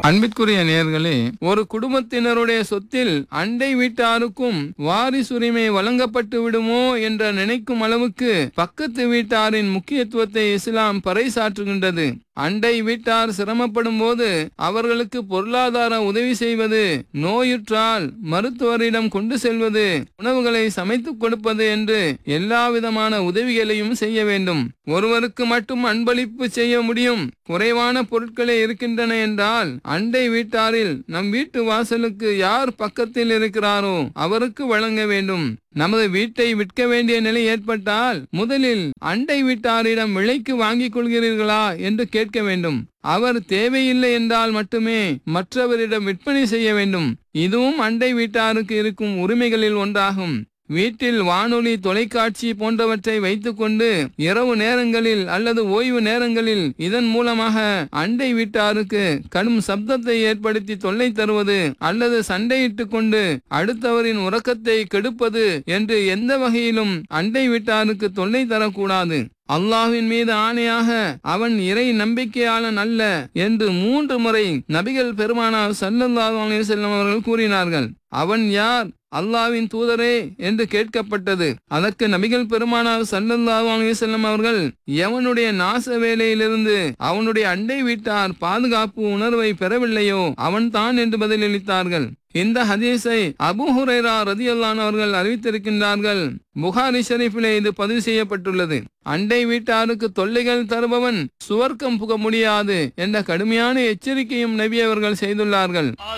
அன்பிற்குரிய நேயர்களே ஒரு குடும்பத்தினருடைய சொத்தில் அண்டை வீட்டாருக்கும் வாரிசுரிமை வழங்கப்பட்டு விடுமோ என்ற நினைக்கும் அளவுக்கு பக்கத்து வீட்டாரின் முக்கியத்துவத்தை இஸ்லாம் பறைசாற்றுகின்றது அண்டை வீட்டார் சிரமப்படும் போது அவர்களுக்கு பொருளாதார உதவி செய்வது நோயுற்றால் மருத்துவரிடம் கொண்டு செல்வது உணவுகளை சமைத்துக் கொடுப்பது என்று எல்லா விதமான உதவிகளையும் செய்ய வேண்டும் ஒருவருக்கு மட்டும் அன்பளிப்பு செய்ய முடியும் குறைவான பொருட்களே இருக்கின்றன என்றால் அண்டை வீட்டாரில் நம் வீட்டு வாசலுக்கு யார் பக்கத்தில் இருக்கிறாரோ அவருக்கு வழங்க வேண்டும் நமது வீட்டை விற்க வேண்டிய நிலை ஏற்பட்டால் முதலில் அண்டை வீட்டாரிடம் விலைக்கு வாங்கிக் கொள்கிறீர்களா என்று கேட்க வேண்டும் அவர் தேவையில்லை என்றால் மட்டுமே மற்றவரிடம் விற்பனை செய்ய வேண்டும் இதுவும் அண்டை வீட்டாருக்கு இருக்கும் உரிமைகளில் ஒன்றாகும் வீட்டில் வானொலி தொலைக்காட்சி போன்றவற்றை வைத்துக்கொண்டு இரவு நேரங்களில் அல்லது ஓய்வு நேரங்களில் இதன் மூலமாக அண்டை வீட்டாருக்கு கடும் சப்தத்தை ஏற்படுத்தி தொல்லை தருவது அல்லது சண்டையிட்டுக் கொண்டு அடுத்தவரின் உறக்கத்தை கெடுப்பது என்று எந்த வகையிலும் அண்டை வீட்டாருக்கு தொல்லை தரக்கூடாது அல்லாஹ்வின் மீது ஆணையாக அவன் இறை நம்பிக்கையாளன் அல்ல என்று மூன்று முறை நபிகள் பெருமானார் ஸல்லல்லாஹு அலைஹி வஸல்லம் அவர்கள் கூறினார்கள் அவன் யார் அல்லாவின் தூதரே என்று கேட்கப்பட்டது அதற்கு நபிகள் பெருமானார் ஸல்லல்லாஹு அலைஹி வஸல்லம் அவர்கள் எவனுடைய நாச வேலையிலிருந்து அவனுடைய அண்டை வீட்டார் பாதுகாப்பு உணர்வை பெறவில்லையோ அவன்தான் என்று பதிலளித்தார்கள் இந்த ஹதீஸை அபு ஹுரைரா ரதியல்லான் அவர்கள் அறிவித்திருக்கின்றார்கள் புகாரி ஷரீஃபிலே இது பதிவு செய்யப்பட்டுள்ளது அண்டை வீட்டாருக்கு தொல்லைகள் தருபவன் சுவர்க்கம் புக முடியாது என்ற கடுமையான எச்சரிக்கையும் நபி அவர்கள் செய்துள்ளார்கள்